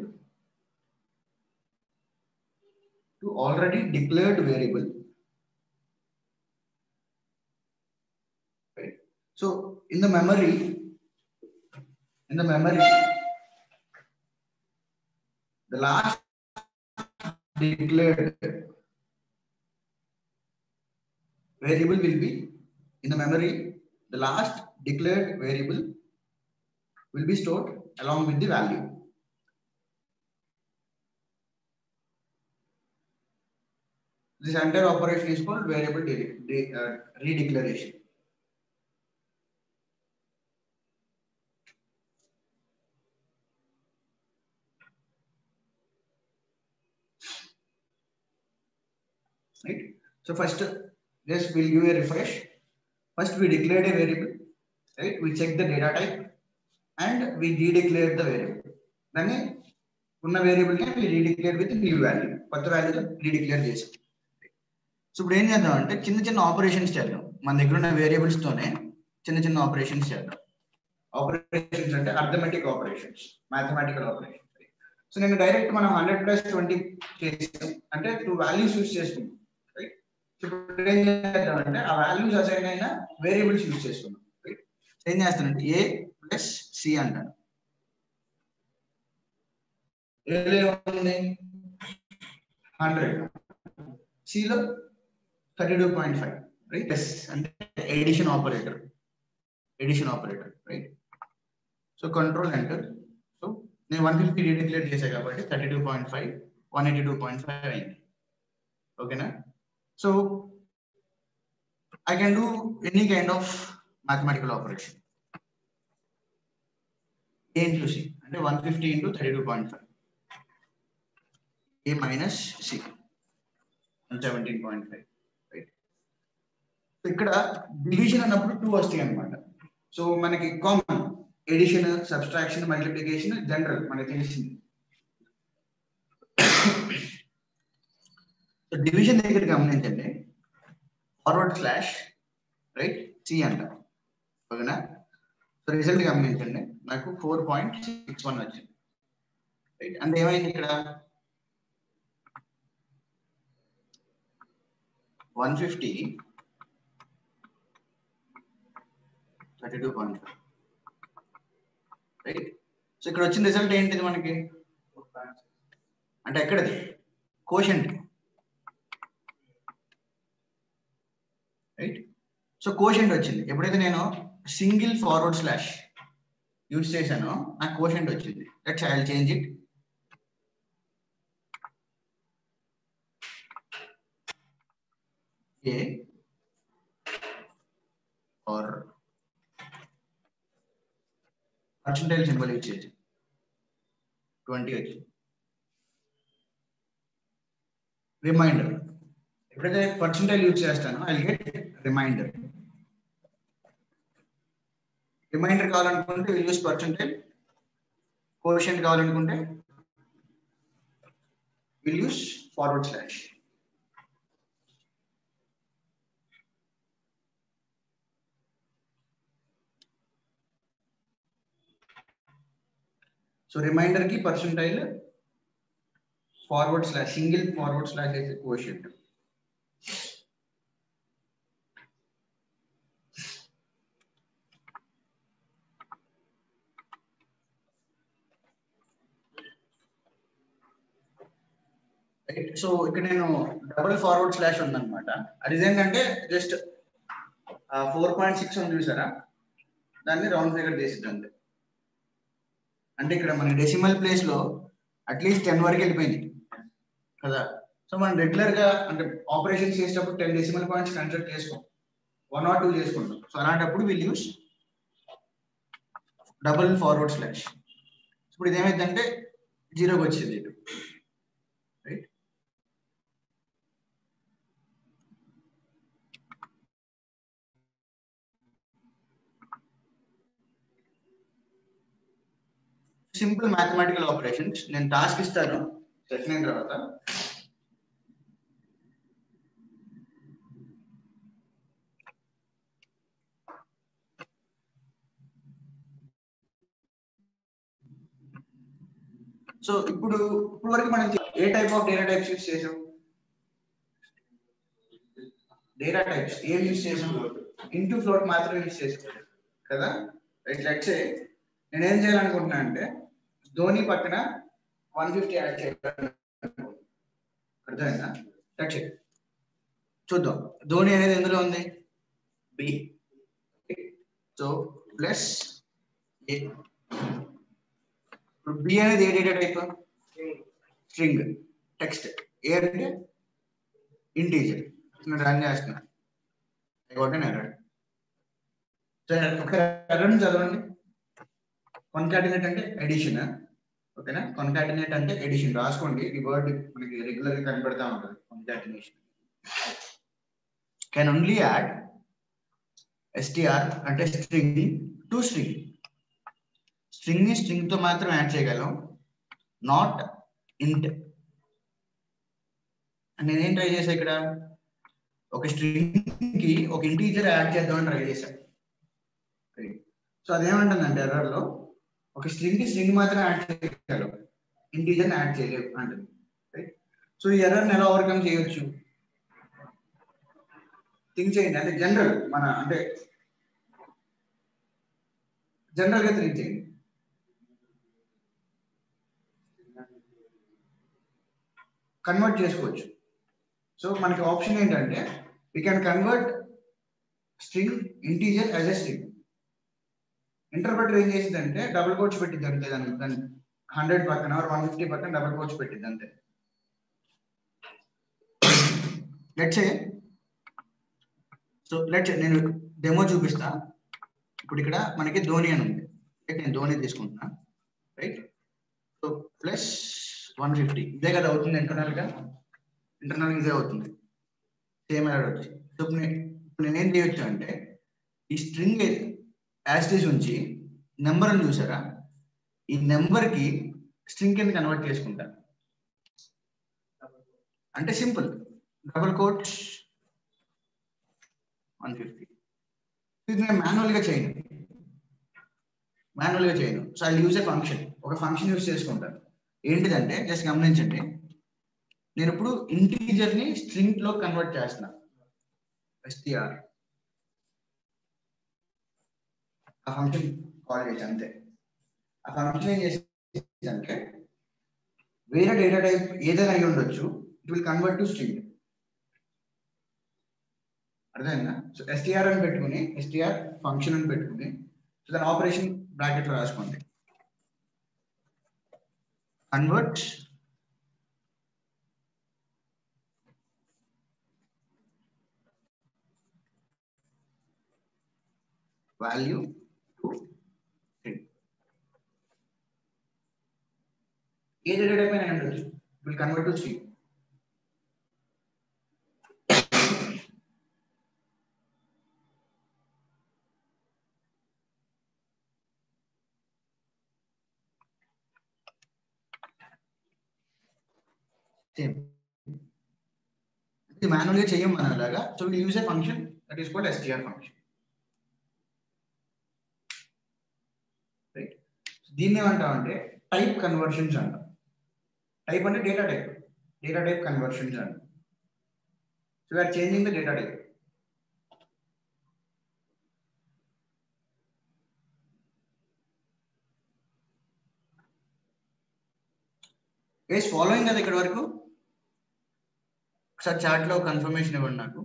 to already declared variable right so in the memory in the memory the last declared variable will be in the memory the last declared variable will be stored along with the value this entire operation is called variable de- de- uh, redeclaration right so first just we'll give a refresh. First, we declared a variable, right? We check the data type and we redeclared the variable. Then, ఉన్న variable ని we redeclared with new value. కొత్త వాల్యూతో redeclare చేసాం so ఇప్పుడు ఏం చేద్దాం అంటే చిన్న చిన్న ఆపరేషన్స్ చేద్దాం మన దగ్గర ఉన్న వేరియబుల్స్ తోనే చిన్న చిన్న ఆపరేషన్స్ చేద్దాం ఆపరేషన్స్ అంటే arithmetic operations mathematical operations so నేను డైరెక్ట్ మనం హండ్రెడ్ ప్లస్ ట్వంటీ చేసాం అంటే టూ వాల్యూస్ యూస్ చేసుకున్నాం ఇప్పుడు ఏం చేద్దామంటే ఆ వాల్యూస్ అసైన్ అయిన వేరియబుల్స్ యూజ్ చేసుకున్నాం ఏం చేస్తానంటే ఏ ప్లస్ సి అంటాను ఏలో ఏముంది హండ్రెడ్ సిలో thirty two point five right yes అంటే addition operator addition operator right so control enter so నేను వన్ ఫిఫ్టీ రీడిక్లేర్ చేశాను కాబట్టి thirty two point five one eighty two point five అయింది ఓకేనా So I can do any kind of mathematical operation. A into C అంటే one fifty into thirty two point five A minus C one seventeen point five right ఇక్కడ division అన్నప్పుడు two వస్తాయి అనమాట so మనకి common addition subtraction multiplication general మనకి తెలిసింది so division దగ్గర గమనించండి ఫార్వర్డ్ స్లాష్ రైట్ సి అంట ఓకేనా సో రిజల్ట్ గమనించండి నాకు ఫోర్ పాయింట్ సిక్స్ వన్ వచ్చింది రైట్ అంటే ఏమైంది ఇక్కడ one fifty thirty two point five right so ఇక్కడ వచ్చిన రిజల్ట్ ఏంటిది మనకి అంటే ఎక్కడది కోషంట్ రైట్ సో కోషంట్ వచ్చింది ఎప్పుడైతే నేను సింగిల్ ఫార్వర్డ్ స్లాష్ యూజ్ చేశానో నాకు కోషంట్ వచ్చింది let's I will change it A or percentile symbol use చేసి ట్వంటీ వచ్చింది రిమైండర్ ఎప్పుడైతే పర్సంటైల్ యూజ్ చేస్తానో ఐ గెట్ రిమైండర్ రిమైండర్ కావాలనుకుంటే విల్ యూస్ పర్సంటైల్ కోషంట్ కావాలనుకుంటే will use forward slash so reminder కి percentile forward slash single forward slash అయితే quotient so ఇక్కడ నేను డబుల్ ఫార్వర్డ్ స్లాష్ ఉందన్నమాట అది ఏంటంటే జస్ట్ ఫోర్ పాయింట్ సిక్స్ ఉంది చూసారా దాన్ని రౌండ్ ఫిగర్ చేసింది అంతే అంటే ఇక్కడ మన డెసిమల్ ప్లేస్ లో అట్లీస్ట్ టెన్ వరకు వెళ్ళిపోయింది కదా సో మనం రెగ్యులర్ గా అంటే ఆపరేషన్ చేసేటప్పుడు టెన్ డెసిమల్ పాయింట్స్ కన్సిడర్ చేసుకోం వన్ ఆర్ టూ చేసుకుంటాం సో అలాంటప్పుడు will use double forward slash ఇప్పుడు ఇదేమైందంటే జీరోకి వచ్చింది ఇటు రైట్ సింపుల్ మ్యాథమెటికల్ ఆపరేషన్స్ నేను టాస్క్ ఇస్తాను సెషన్ అయిన తర్వాత సో ఇప్పుడు ఇప్పుడు వరకు మనం ఏ type of data types use చేసాం డేటా టైప్స్ ఏం యూస్ చేసాం ఇంటూ ఫ్లోట్ మాత్రమే యూస్ చేసాం కదా రైట్ లెట్సే నేను ఏం చేయాలనుకుంటున్నా అంటే ధోని పక్కన వన్ ఫిఫ్టీ యాడ్ చేయాలి అర్థమైందా లెట్సే చూద్దాం ధోని అనేది ఎందులో ఉంది బి సో ప్లస్ ఏ ఇప్పుడు బి అనేది ఏ data type string text A అంటే ఇంటీజర్ నేను రన్ చేస్తున్నా కొట్టాను ఎర్రర్ సరే ఒక ఎర్రర్ చదవండి కొన్కాటినేట్ అంటే ఎడిషన్ ఓకేనా కొన్కాటినేట్ అంటే ఎడిషన్ రాసుకోండి ఈ వర్డ్ మనకి రెగ్యులర్ గా కనబడతా ఉంటుంది concatenation can only add STR అంటే స్ట్రింగ్ టు స్ట్రింగ్ స్ట్రింగ్ ని స్ట్రింగ్ తో మాత్రం యాడ్ చేయగలం నాట్ ఇంట్ నేనేం ట్రై చేసా ఇక్కడ ఒక స్ట్రింగ్ కి ఒక ఇంటీజర్ యాడ్ చేద్దామని ట్రై చేశాను సో అదేమంటుందంటే ఎర్రర్ లో ఒక స్ట్రింగ్ కి స్ట్రింగ్ మాత్రం యాడ్ చేయగలం ఇంటీజర్ యాడ్ చేయలేవు అంటుంది సో ఈ ఎర్రర్ ఎలా ఓవర్కమ్ చేయొచ్చు థింక్ చేయండి అంటే జనరల్ మన అంటే జనరల్ గా థింక్ చేయండి కన్వర్ట్ చేసుకోవచ్చు సో మనకి ఆప్షన్ ఏంటంటే we can convert string integer as a string interpreter ఏం చేసిందంటే డబుల్ కోట్స్ పెట్టింది అంతే దాని దాని హండ్రెడ్ పక్కన వన్ ఫిఫ్టీ పక్కన డబుల్ కోట్స్ పెట్టింది అంతే లెట్స్ సో లెట్స్ నేను డెమో చూపిస్తా ఇప్పుడు ఇక్కడ మనకి ధోని అని ఉంది రైట్ నేను ధోని తీసుకుంటున్నా right so plus one fifty ఇదే కదా అవుతుంది ఇంటర్నల్ గా ఇంటర్నల్ ఇదే అవుతుంది సేమ్ యాడ్ వచ్చి సో ఇప్పుడు నేను ఇప్పుడు నేనేం చేయొచ్చు అంటే ఈ స్ట్రింగ్ యాస్టీస్ ఉంచి నెంబర్ అని చూసారా ఈ నెంబర్ కి స్ట్రింగ్ కింద కన్వర్ట్ చేసుకుంటా అంటే simple double quote one fifty ఇది నేను మాన్యువల్ గా చేయను మాన్యువల్ గా చేయను so I use a function ఒక ఫంక్షన్ యూజ్ చేసుకుంటాను ఏంటిదంటే జస్ట్ గమనించండి నేను ఇప్పుడు ఇంటీజర్ ని స్ట్రింగ్ లో కన్వర్ట్ చేస్తున్నా ఎస్టిఆర్ ఆ ఫంక్షన్ కాల్ చేసి అంతే ఆ ఫంక్షన్ ఏం చేసి అంటే వేరే డేటా టైప్ ఏదైనా అయి ఉండొచ్చు it will convert to string అర్థమైందా సో ఎస్టిఆర్ అని పెట్టుకుని ఎస్టిఆర్ ఫంక్షన్ అని పెట్టుకుని సో దాని ఆపరేషన్ బ్రాకెట్ లో రాసుకోండి కన్వర్ట్ value to string. ఏ డేటా టైప్ అయినా ఉండొచ్చు will convert to string same ఇది మాన్యువల్ గా చెయ్యం మనం అలాగా so will use a function that is called STR function right దీన్ని ఏమంటామంటే టైప్ కన్వర్షన్స్ అంట టైప్ అంటే data type data type conversions అంట so we're changing the data type guys following కదా ఇక్కడ వరకు ఒకసారి చాట్ లో కన్ఫర్మేషన్ ఇవ్వండి నాకు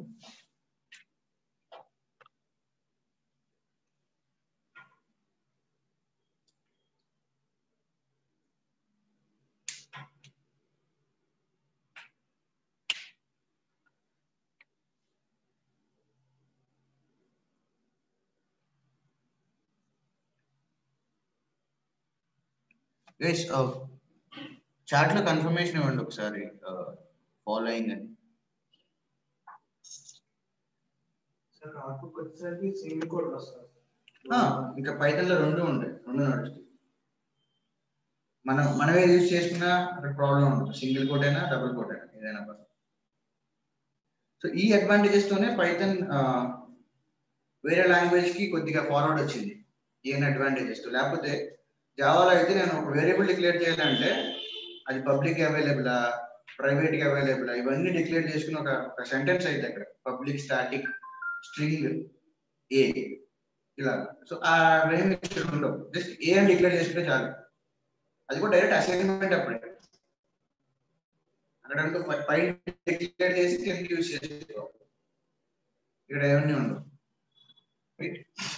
గైస్ చాట్ లో కన్ఫర్మేషన్ ఇవ్వండి ఒకసారి ఫాలోయింగ్ అని సార్ అవుట్పుట్ వచ్చేసరికి సింగిల్ కోడ్ వస్తుంది ఆ, ఇంకా పైథాన్ లో రెండు ఉంటాయి రెండు నడుస్తాయి మనం మనమే యూజ్ చేసుకున్నా అక్కడ ప్రాబ్లం ఉండదు సింగిల్ కోట్ అయినా డబుల్ కోట్ అయినా ఏదైనా సో ఈ అడ్వాంటేజెస్ తోనే పైథాన్ వేరే లాంగ్వేజ్ కి కొద్దిగా ఫార్వర్డ్ వచ్చింది ఈయన అడ్వాంటేజెస్ తో లేకపోతే జావాలో అయితే నేను ఒక వేరియబుల్ డిక్లేర్ చేయాలంటే అది పబ్లిక్ అవైలబుల్ ప్రైవేట్ గా అవైలబుల్ ఇవన్నీ డిక్లేర్ చేసుకుని ఒక ఒక సెంటెన్స్ అయితే అక్కడ పబ్లిక్ స్టాటిక్ స్ట్రింగ్ ఏ ఇలా సో ఆ ఏమి ఉండవు జస్ట్ ఏ అని డిక్లేర్ చేసుకుంటే చాలు అది కూడా డైరెక్ట్ అసైన్మెంట్ అప్పుడే అక్కడ అంటూ పై- పై డిక్లేర్ చేసి కింద యూజ్ చేసుకోవాలి ఇక్కడ ఏమన్నీ ఉండవు రైట్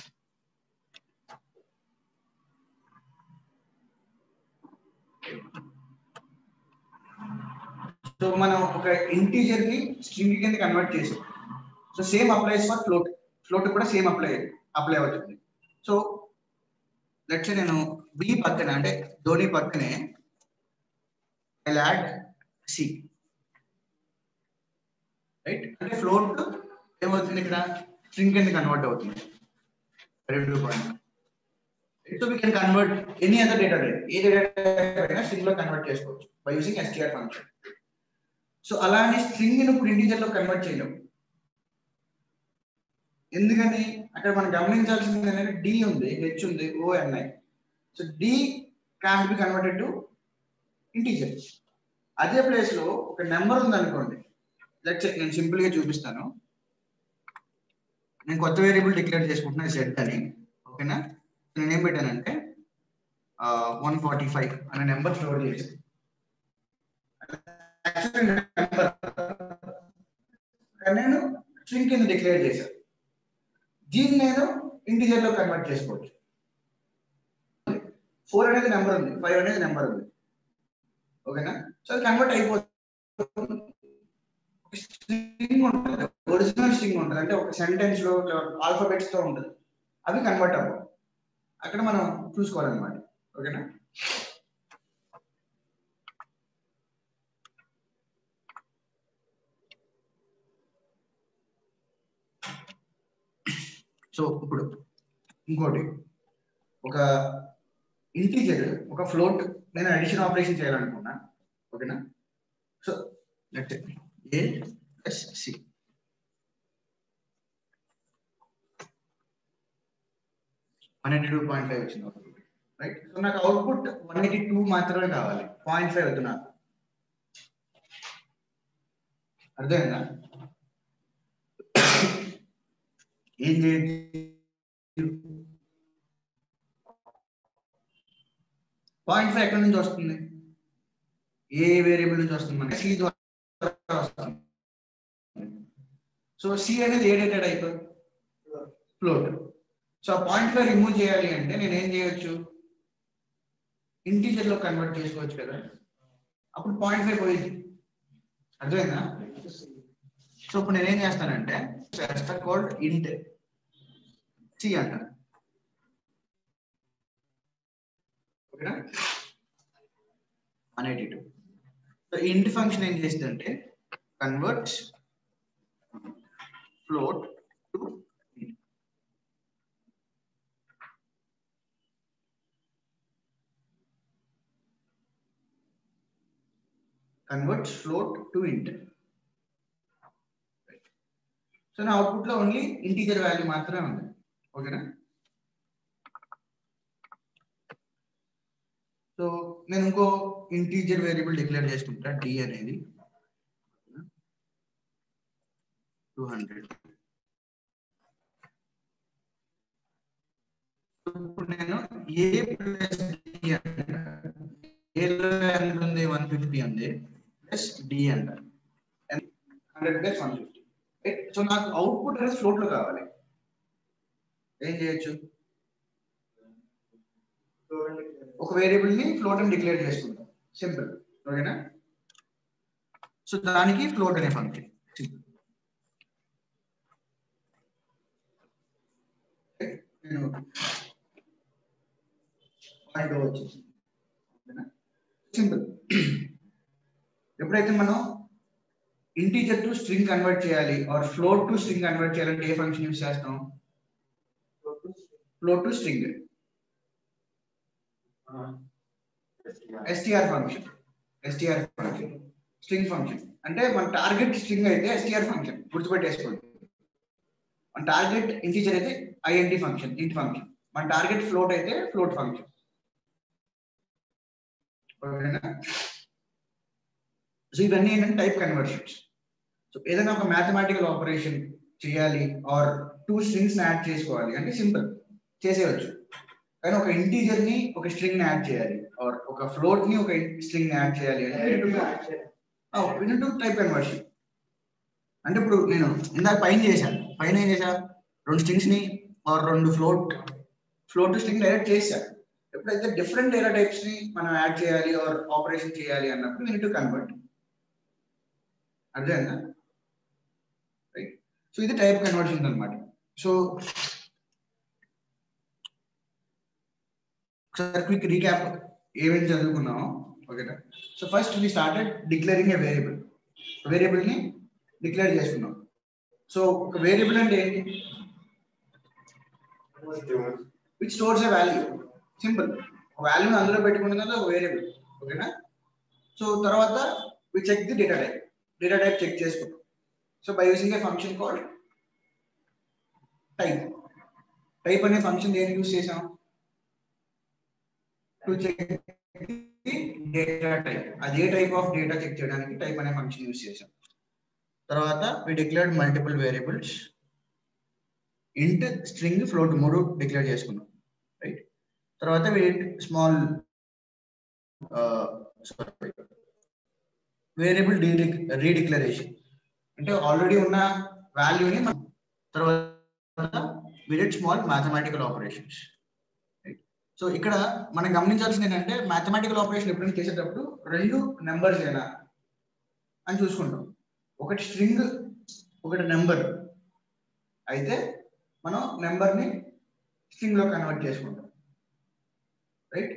సో మనం ఒక ఇంటీజర్ ని స్ట్రింగ్ కింద కన్వర్ట్ చేసాం so same applies for float float కూడా సేమ్ అప్లై అప్లై అవుతుంది సో లెట్స్ నేను బి పక్కన అంటే ధోని పక్కనే ఐ యాడ్ సి రైట్ అంటే ఫ్లోట్ ఏమవుతుంది ఇక్కడ స్ట్రింగ్ కింద కన్వర్ట్ అవుతుంది రెండు point so we can convert any other data type a data type అయినా స్ట్రింగ్ లో కన్వర్ట్ చేసుకోవచ్చు by using STR function so అలానే స్ట్రింగ్ ని ఇప్పుడు ఇంటీజర్ లో కన్వర్ట్ చేయలేము ఎందుకని అక్కడ మనం గమనించాల్సింది ఏంటంటే డి ఉంది హెచ్ ఉంది ఓఎన్ఐ so d can be converted to integer అదే ప్లేస్ లో ఒక నెంబర్ ఉంది అనుకోండి లెట్స్ నేను సింపుల్ గా చూపిస్తాను నేను కొత్త వేరియబుల్ డిక్లేర్ చేసుకుంటున్నా సెట్ అని ఓకేనా నేను ఏం పెట్టానంటే వన్ ఫార్టీ ఫైవ్ అనే నెంబర్ స్టోర్ చేసి నెంబర్ నేను స్ట్రింగ్ కింద డిక్లేర్ చేశాను దీన్ని నేను ఇంటిజర్ లో కన్వర్ట్ చేసుకోవచ్చు ఫోర్ అనేది నెంబర్ ఉంది ఫైవ్ అనేది నెంబర్ ఉంది ఓకేనా సో అది కన్వర్ట్ అయిపోతుంది స్ట్రింగ్ ఉంటుంది ఒరిజినల్ స్ట్రింగ్ ఉంటుంది అంటే ఒక సెంటెన్స్ లో ఆల్ఫాబెట్స్ తో ఉంటుంది అవి కన్వర్ట్ అవ్వవు అక్కడ మనం చూసుకోవాలన్నమాట ఓకేనా సో ఇప్పుడు ఇంకోటి ఒక ఇంటీజర్ ఒక ఫ్లోట్ నేను అడిషన్ ఆపరేషన్ చేయాలనుకున్నా ఓకేనా so let a plus c one eighty two point five వచ్చింది అవుట్పుట్ రైట్ సో నాకు అవుట్పుట్ వన్ ఎయిటీ టూ మాత్రమే కావాలి పాయింట్ ఫైవ్ వద్దు నాకు అర్థమైందా ఏం చేయండి పాయింట్ ఫైవ్ ఎక్కడి నుంచి వస్తుంది ఏ వేరియబుల్ నుంచి వస్తుంది మనకి సి ద్వారా వస్తుంది సో సి అనేది ఏ డేటా టైప్ ఫ్లోట్ సో ఆ పాయింట్ ఫైవ్ రిమూవ్ చేయాలి అంటే నేను ఏం చేయొచ్చు ఇంటీజర్ లో కన్వర్ట్ చేసుకోవచ్చు కదా అప్పుడు పాయింట్ ఫైవ్ పోయింది అర్థమైందా సో ఇప్పుడు నేనేం చేస్తానంటే చేస్తా కోల్డ్ ఇంట్ సి అంటాను ఓకేనా one eighty two so int function ఏం చేస్తుందంటే converts float to converts float to int so నా అవుట్పుట్ లో ఓన్లీ ఇంటీజర్ వాల్యూ మాత్రమే ఉంది ఓకేనా సో నేను ఇంకో ఇంటీజర్ వేరియబుల్ డిక్లేర్ చేసుకుంటా డి అనేది టూ హండ్రెడ్ ఇప్పుడు నేను ఏ ప్లస్ డి అంటా ఏలో ఎంత ఉంది వన్ ఫిఫ్టీ ఉంది ప్లస్ డి అంట hundred plus one fifty so నాకు అవుట్పుట్ అనేది ఫ్లోట్ లో కావాలి ఏం చేయొచ్చు ఒక వేరియబుల్ ని ఫ్లోట్ అని డిక్లేర్ చేసుకుంటాం సింపుల్ ఓకేనా సో దానికి ఫ్లోట్ అనే ఫంక్షన్ నేను పాయింట్ వచ్చేసి సింపుల్ ఎప్పుడైతే మనం ఇంటీజర్ టు స్ట్రింగ్ కన్వర్ట్ చేయాలి or float to string convert చేయాలంటే ఏ ఫంక్షన్ యూస్ చేస్తాం float to string STR function STR function string function అంటే మన టార్గెట్ స్ట్రింగ్ అయితే ఎస్టిఆర్ ఫంక్షన్ గుర్తుపెట్టేసుకోండి మన టార్గెట్ ఇంటీజర్ అయితే ఐఎన్టీ ఫంక్షన్ ఇంట్ ఫంక్షన్ మన టార్గెట్ ఫ్లోట్ అయితే ఫ్లోట్ ఫంక్షన్ ఓకేనా సో ఇవన్నీ ఏంటంటే టైప్ కన్వర్షన్స్ సో ఏదైనా ఒక మ్యాథమెటికల్ ఆపరేషన్ చేయాలి ఆర్ టూ స్ట్రింగ్స్ యాడ్ చేసుకోవాలి అంటే సింపుల్ చేసేయచ్చు కానీ ఒక ఇంటీజర్ ని ఒక స్ట్రింగ్ యాడ్ చేయాలి ఆర్ ఒక ఫ్లోట్ ని ఒక స్ట్రింగ్ యాడ్ చేయాలి అంటే టు టైప్ కన్వర్షన్ అంటే ఇప్పుడు నేను ఇందాక పైన చేశాను పైన ఏం చేశా రెండు స్ట్రింగ్స్ ని ఆర్ రెండు ఫ్లోట్ ఫ్లోట్ స్ట్రింగ్ డైరెక్ట్ చేశాను ఎప్పుడైతే డిఫరెంట్ డేటా టైప్స్ ని మనం యాడ్ చేయాలి ఆర్ ఆపరేషన్ చేయాలి అన్నప్పుడు నేను టు కన్వర్ట్ అర్థమైందా రైట్ సో ఇది టైప్ కన్వర్షన్ అనమాట సో ఒకసారి క్విక్ రీక్యాప్ ఏమేమి చదువుకున్నామో ఓకేనా so first we started declaring a variable variable ని డిక్లేర్ చేసుకున్నాం సో ఒక వేరియబుల్ అంటే ఏంటి which stores a value simple వాల్యూని అందులో పెట్టుకున్నది ఒక వేరియబుల్ ఓకేనా సో తర్వాత we check the data type data type check చేసుకుంటాం so by using a function call type type అనే ఫంక్షన్ దేనికి యూస్ చేసాం టు చెక్ డేటా టైప్ అది a type of data check చేయడానికి టైప్ అనే ఫంక్షన్ యూస్ చేసాం తర్వాత we declared multiple variables int string float మూడు డిక్లేర్ చేసుకున్నాం రైట్ తర్వాత వి స్మాల్ వేరియబుల్ రీడిక్లరేషన్ అంటే ఆల్రెడీ ఉన్న వాల్యూని తర్వాత we did small mathematical operations so ఇక్కడ మనం గమనించాల్సింది ఏంటంటే మ్యాథమెటికల్ ఆపరేషన్ ఎప్పుడైనా చేసేటప్పుడు రెండు నెంబర్స్ ఏనా అని చూసుకుంటాం ఒకటి స్ట్రింగ్ ఒకటి నెంబర్ అయితే మనం నెంబర్ ని స్ట్రింగ్ లో కన్వర్ట్ చేసుకుంటాం రైట్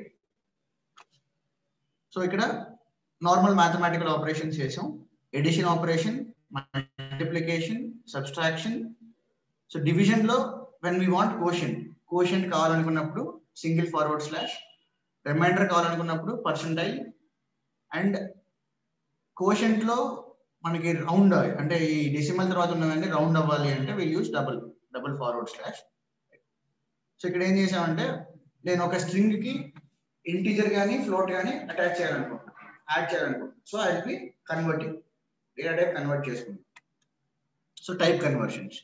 సో ఇక్కడ నార్మల్ మ్యాథమెటికల్ ఆపరేషన్ చేసాం addition operation multiplication subtraction so division లో when we want quotient quotient కావాలనుకున్నప్పుడు సింగిల్ ఫార్వర్డ్ స్లాష్ రిమైండర్ కావాలనుకున్నప్పుడు పర్సంటైల్ అండ్ కోషంట్ లో మనకి రౌండ్ అంటే ఈ డెసిమల్ తర్వాత ఉన్నవన్నీ రౌండ్ అవ్వాలి అంటే will use double double forward slash so ఇక్కడ ఏం చేసామంటే నేను ఒక స్ట్రింగ్ కి ఇంటీజర్ కానీ ఫ్లోట్ కానీ అటాచ్ చేయాలనుకుంటున్నాను యాడ్ చేయాలనుకుంటున్నాను so I be converting data type convert చేసుకుంటాం so type conversions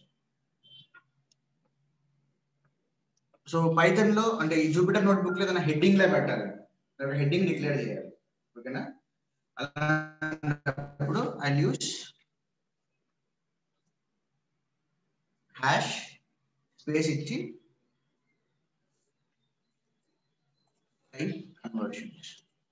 so Python లో అంటే ఈ జూపిటర్ నోట్బుక్ లో ఏదైనా హెడ్డింగ్ లా పెట్టాలి హెడ్డింగ్ డిక్లేర్ చేయాలి ఓకేనా అలాంటప్పుడు ఐ యూస్ హ్యాష్ స్పేస్ ఇచ్చి conversions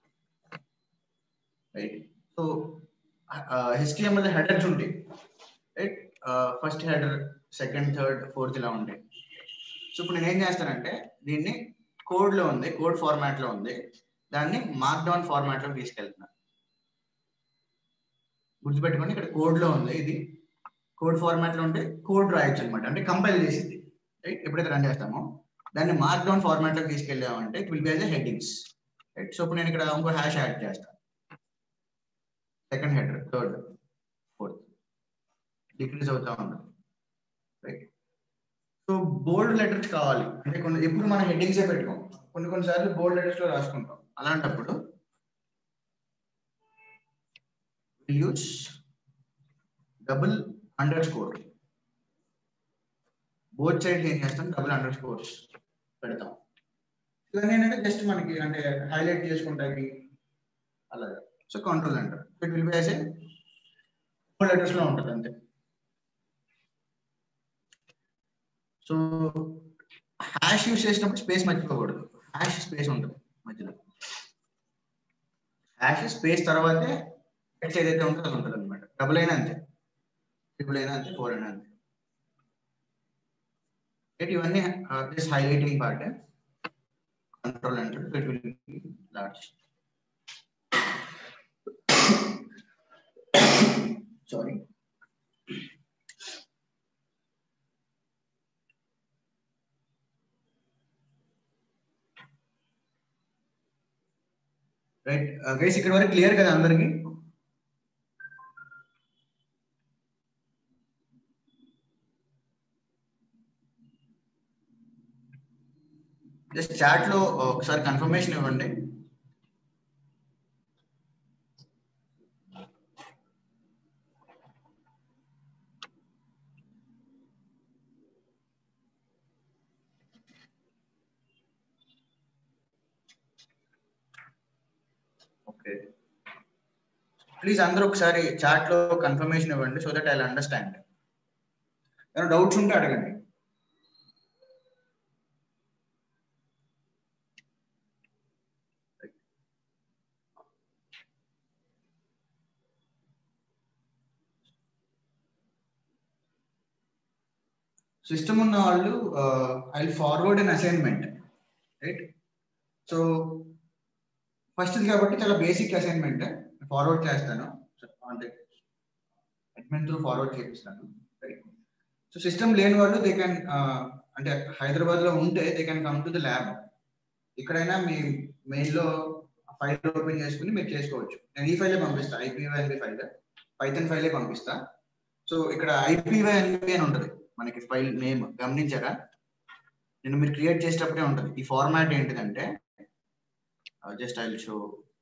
right so HTML headers ఉంటాయి right first header second third fourth ఇలా ఉంటాయి సో ఇప్పుడు నేను ఏం చేస్తానంటే దీన్ని కోడ్ లో ఉంది కోడ్ ఫార్మాట్ లో ఉంది దాన్ని మార్క్ డౌన్ ఫార్మాట్ లో తీసుకెళ్తున్నాను గుర్తుపెట్టుకోండి ఇక్కడ కోడ్ లో ఉంది ఇది కోడ్ ఫార్మాట్ లో ఉంటే కోడ్ రాయొచ్చు అనమాట అంటే కంపైల్ చేసింది రైట్ ఎప్పుడైతే రన్ చేస్తామో దాన్ని మార్క్ డౌన్ ఫార్మాట్ లో తీసుకెళ్ళామంటే it will be as headings right so ఇప్పుడు నేను ఇక్కడ ఇంకో హ్యాష్ యాడ్ చేస్తాను second header third fourth decrease అవుతా ఉన్నది రైట్ సో బోల్డ్ లెటర్స్ కావాలి అంటే కొన్ని ఎప్పుడు మనం హెడ్డింగ్స్ పెట్టుకోం కొన్ని కొన్నిసార్లు బోల్డ్ లెటర్స్ లో రాసుకుంటాం అలాంటప్పుడు use double underscore both side ఏం చేస్తాం డబుల్ అండర్ స్కోర్స్ పెడతాం ఇవన్నీ ఏంటంటే జస్ట్ మనకి అంటే హైలైట్ చేసుకుంటాకి అలాగా సో కంట్రోల్ అంటారు it will be as a four letters లో ఉంటుంది అంతే సో హ్యాష్ యూస్ చేసినప్పుడు స్పేస్ మర్చిపోకూడదు హ్యాష్ స్పేస్ ఉంటుంది మధ్యలో హ్యాష్ స్పేస్ తర్వాతే టెక్స్ట్ ఏదైతే ఉంటుందో అది ఉంటుంది అనమాట డబుల్ అయినా అంతే ట్రిపుల్ అయినా అంతే ఫోర్ అయినా అంతే Right, ఇవన్నీ జస్ట్ హైలైటింగ్ పార్ట్ కంట్రోల్ అంటారు it will be large sorry right guys ఇక్కడ వరకు క్లియర్ కదా అందరికి జస్ట్ చాట్ లో ఒకసారి కన్ఫర్మేషన్ ఇవ్వండి ఓకే ప్లీజ్ అందరూ ఒకసారి చాట్ లో కన్ఫర్మేషన్ ఇవ్వండి సో దట్ ఐ అండర్స్టాండ్ ఏమైనా డౌట్స్ ఉంటే అడగండి సిస్టమ్ ఉన్న వాళ్ళు I forward an assignment right so first కాబట్టి చాలా బేసిక్ అసైన్మెంట్ ఫార్వర్డ్ చేస్తాను అంటే అడ్మిన్ త్రూ ఫార్వర్డ్ చేపిస్తాను రైట్ సో సిస్టమ్ లేని వాళ్ళు దే కెన్ అంటే హైదరాబాద్ లో ఉంటే they can come to the lab ఇక్కడైనా మీ మెయిల్ లో ఫైల్ ఓపెన్ చేసుకుని మీరు చేసుకోవచ్చు నేను ఈ ఫైలే పంపిస్తా ఐపీవైఎన్బి ఫైల్ పైథన్ ఫైలే పంపిస్తా సో ఇక్కడ ఐపీవైఎన్బి అని ఉంటుంది మనకి ఫైల్ నేమ్ గమనించారా నేను మీరు క్రియేట్ చేసేటప్పుడే ఉంటుంది ఈ ఫార్మాట్ ఏంటిదంటే జస్ట్ ఐ షో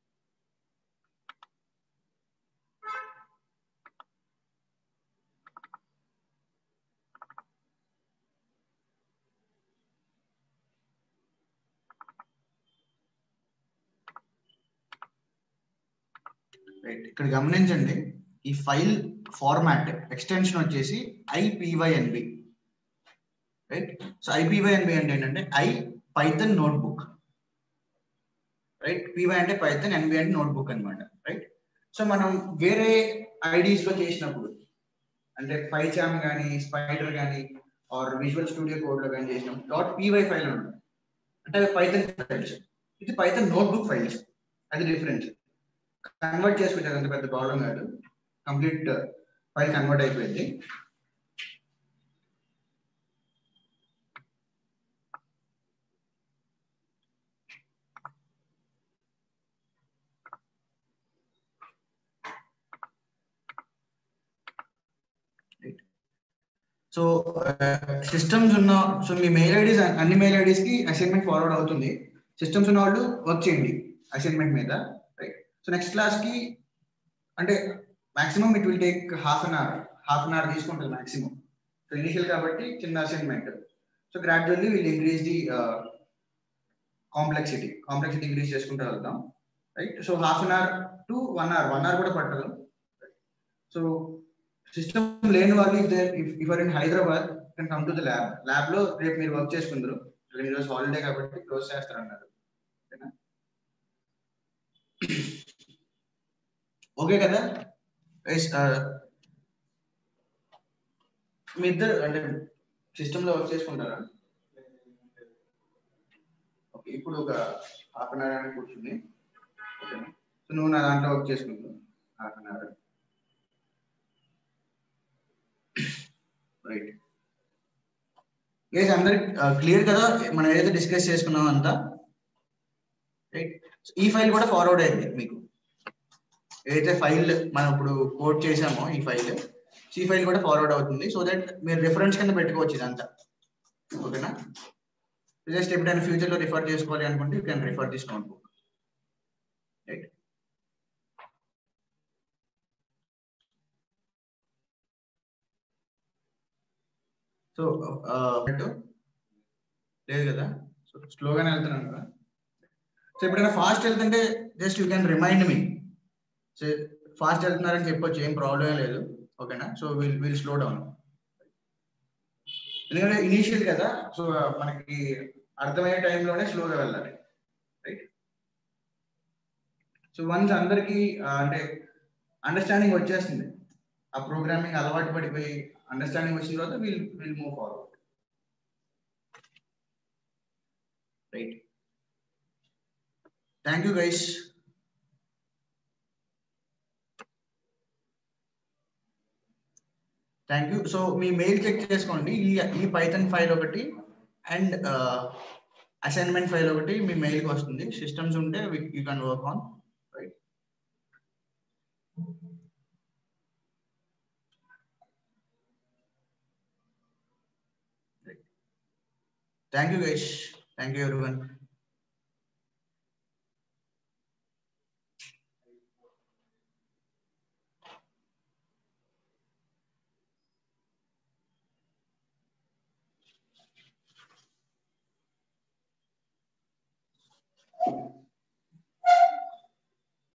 రైట్ ఇక్కడ గమనించండి ఈ ఫైల్ ఫార్మాట్ ఎక్స్టెన్షన్ వచ్చేసి ఐపీవైఎన్బి రైట్ సో ఐపీవైఎన్బి అంటే ఏంటంటే I Python notebook right PY అంటే పైథన్ ఎన్బి అంటే నోట్బుక్ అనమాట రైట్ సో మనం వేరే ఐడీస్ లో చేసినప్పుడు అంటే పైచామ్ కానీ స్పైడర్ కానీ ఆర్ విజువల్ స్టూడియో కోడ్ లో కానీ చేసినప్పుడు డాట్ పీవై ఫైల్ ఉంటుంది అంటే అవి పైథన్ ఫైల్స్ ఇది పైథన్ నోట్బుక్ ఫైల్స్ అది డిఫరెన్స్ కన్వర్ట్ చేసుకుంటే అంత పెద్ద ప్రాబ్లం కాదు కంప్లీట్ ఫైల్ కన్వర్ట్ అయిపోయింది సో సిస్టమ్స్ ఉన్న సో మీ మెయిల్ ఐడీస్ అన్ని మెయిల్ ఐడీస్ కి అసైన్మెంట్ ఫార్వర్డ్ అవుతుంది సిస్టమ్స్ ఉన్న వాళ్ళు వర్క్ చేయండి అసైన్మెంట్ మీద రైట్ సో నెక్స్ట్ క్లాస్ కి అంటే maximum it will take half an hour half an hour తీసుకుంటుంది మాక్సిమం సో ఇనిషియల్ కాబట్టి చిన్న assignment so gradually will increase the complexity complexity increase చేసుకుంటూ వెళ్తాం right so half an hour to one hour one hour కూడా పట్టదు so system లేని వాళ్ళు if if are in Hyderabad can come to the lab lab లో రేపు మీరు work చేసుకుందరు ఈరోజు హాలిడే కాబట్టి క్లోజ్ చేస్తారన్నారు ఓకే కదా మీ ఇద్దరు అంటే సిస్టమ్ లో వర్క్ చేసుకుంటారా ఓకే ఇప్పుడు ఒక హాఫ్ అన్ అవర్ అని కూర్చుంది ఓకేనా సో నువ్వు నా దాంట్లో వర్క్ చేసుకుంటావు half an hour right guys అందరికి క్లియర్ కదా మనం ఏదైతే డిస్కస్ చేసుకున్నాం అంతా రైట్ ఈ ఫైల్ కూడా ఫార్వర్డ్ అయింది మీకు ఏదైతే ఫైల్ మనం ఇప్పుడు కోడ్ చేసామో ఈ ఫైల్ ఈ ఫైల్ కూడా ఫార్వర్డ్ అవుతుంది సో దట్ మీరు రిఫరెన్స్ కింద పెట్టుకోవచ్చు ఇదంతా ఓకేనా జస్ట్ ఎప్పుడైనా ఫ్యూచర్ లో రిఫర్ చేసుకోవాలి అనుకుంటే you can refer this notebook so లేదు కదా సో స్లోగానే వెళ్తున్నాను కదా సో ఎప్పుడైనా ఫాస్ట్ వెళ్తుంటే just you can remind me so fast వెళ్తున్నారని చెప్పొచ్చు ఏం ప్రాబ్లం లేదు ఓకేనా so will will slow down ఎందుకంటే ఇనీషియల్ కదా సో మనకి అర్థమయ్యే టైంలోనే స్లోగా వెళ్ళాలి రైట్ సో వన్స్ అందరికి అంటే అండర్స్టాండింగ్ వచ్చేస్తుంది ఆ ప్రోగ్రామింగ్ అలవాటు పడిపోయి అండర్స్టాండింగ్ వచ్చిన తర్వాత will will move forward right thank you guys thank you so మీ మెయిల్ చెక్ చేసుకోండి ఈ ఈ పైథన్ ఫైల్ ఒకటి అండ్ అసైన్మెంట్ ఫైల్ ఒకటి మీ మెయిల్కి వస్తుంది సిస్టమ్స్ ఉంటే you can work on right thank you guys thank you ఎవరి